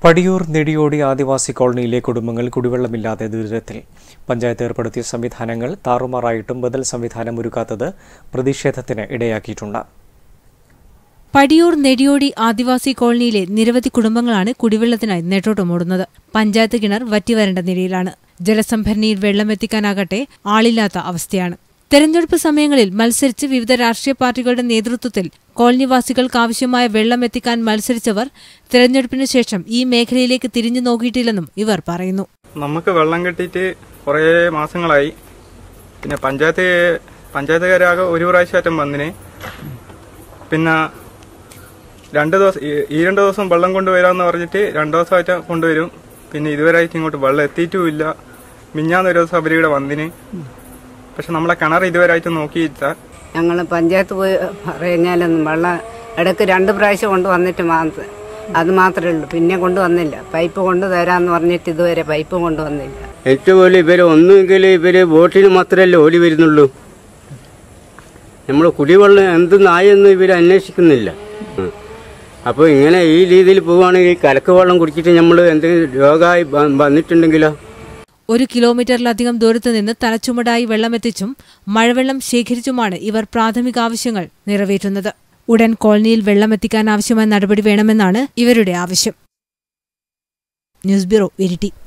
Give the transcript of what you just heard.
പടിയൂർ നെടിയോടി ആദിവാസി കോളനിയിലെ കുടുംബങ്ങൾ കുടിവെള്ളമില്ലാതെ ദുരിതത്തിൽ പഞ്ചായത്ത് ഏർപ്പെടുത്തിയ സംവിധാനങ്ങൾ താറുമാറായിട്ടും ബദൽ സംവിധാനം ഒരുക്കാത്തത് പ്രതിഷേധത്തിന് ഇടയാക്കിയിട്ടുണ്ട് പടിയൂർ നെടിയോടി ആദിവാസി കോളനിയിലെ നിരവധി കുടുംബങ്ങളാണ് കുടിവെള്ളത്തിനായി നെട്ടോട്ടമോടുന്നത് പഞ്ചായത്ത് കിണർ വറ്റിവരേണ്ട നിലയിലാണ് ജലസംഭരണിയിൽ വെള്ളമെത്തിക്കാനാകട്ടെ ആളില്ലാത്ത അവസ്ഥയാണ് തെരഞ്ഞെടുപ്പ് സമയങ്ങളിൽ മത്സരിച്ച് വിവിധ രാഷ്ട്രീയ പാർട്ടികളുടെ നേതൃത്വത്തിൽ കോളനിവാസികൾക്ക് ആവശ്യമായ വെള്ളം എത്തിക്കാൻ മത്സരിച്ചവർ തെരഞ്ഞെടുപ്പിന് ശേഷം ഈ മേഖലയിലേക്ക് തിരിഞ്ഞു നോക്കിയിട്ടില്ലെന്നും ഇവർ പറയുന്നു നമുക്ക് വെള്ളം കിട്ടിയിട്ട് കുറേ മാസങ്ങളായി പിന്നെ പഞ്ചായത്ത് പഞ്ചായത്തുകാരാകെ ഒരു പ്രാവശ്യമായിട്ടും വന്നിന് പിന്നെ രണ്ട് ദിവസം ഈ- ഈ രണ്ട് ദിവസം വെള്ളം കൊണ്ടുവരാമെന്ന് പറഞ്ഞിട്ട് രണ്ട് ദിവസമായിട്ട് കൊണ്ടുവരും പിന്നെ ഇതുവരെയായിട്ട് ഇങ്ങോട്ട് വെള്ളം എത്തിയിട്ടുമില്ല മിഞ്ഞാന്ന് ഒരു ദിവസം അവരിവിടെ വന്നിന് പക്ഷെ നമ്മളെ കിണർ ഇതുവരെയായിട്ട് നോക്കിയില്ല ഞങ്ങൾ പഞ്ചായത്ത് പോയി പറഞ്ഞാലൊന്നും വെള്ളം ഇടയ്ക്ക് രണ്ട് പ്രാവശ്യം കൊണ്ട് വന്നിട്ട് മാത്രം അത് മാത്രമേ ഉള്ളൂ പിന്നെ കൊണ്ടുവന്നില്ല പൈപ്പ് കൊണ്ട് തരാമെന്ന് പറഞ്ഞിട്ട് ഇതുവരെ പൈപ്പ് കൊണ്ടുവന്നില്ല ഏറ്റവും വലിയ ഇവര് ഒന്നുകിൽ ഇവര് ബോട്ടിന് മാത്രമല്ലേ ഓടി വരുന്നുള്ളൂ നമ്മൾ കുടിവെള്ളം എന്ത് നായെന്ന് ഇവർ അന്വേഷിക്കുന്നില്ല ഉം. അപ്പോൾ ഇങ്ങനെ ഈ രീതിയിൽ പോവുകയാണെങ്കിൽ കലക്ക് വെള്ളം കുടിച്ചിട്ട് നമ്മൾ എന്തെങ്കിലും രോഗമായി വ- വന്നിട്ടുണ്ടെങ്കിലോ ഒരു കിലോമീറ്ററിലധികം ദൂരത്ത് നിന്ന് തലച്ചുമടായി വെള്ളമെത്തിച്ചും മഴവെള്ളം ശേഖരിച്ചുമാണ് ഇവർ പ്രാഥമിക ആവശ്യങ്ങൾ നിറവേറ്റുന്നത് ഉടൻ കോളനിയിൽ വെള്ളമെത്തിക്കാൻ ആവശ്യമായ നടപടി വേണമെന്നാണ് ഇവരുടെ ആവശ്യം ന്യൂസ് ബ്യൂറോ ഇരിട്ടി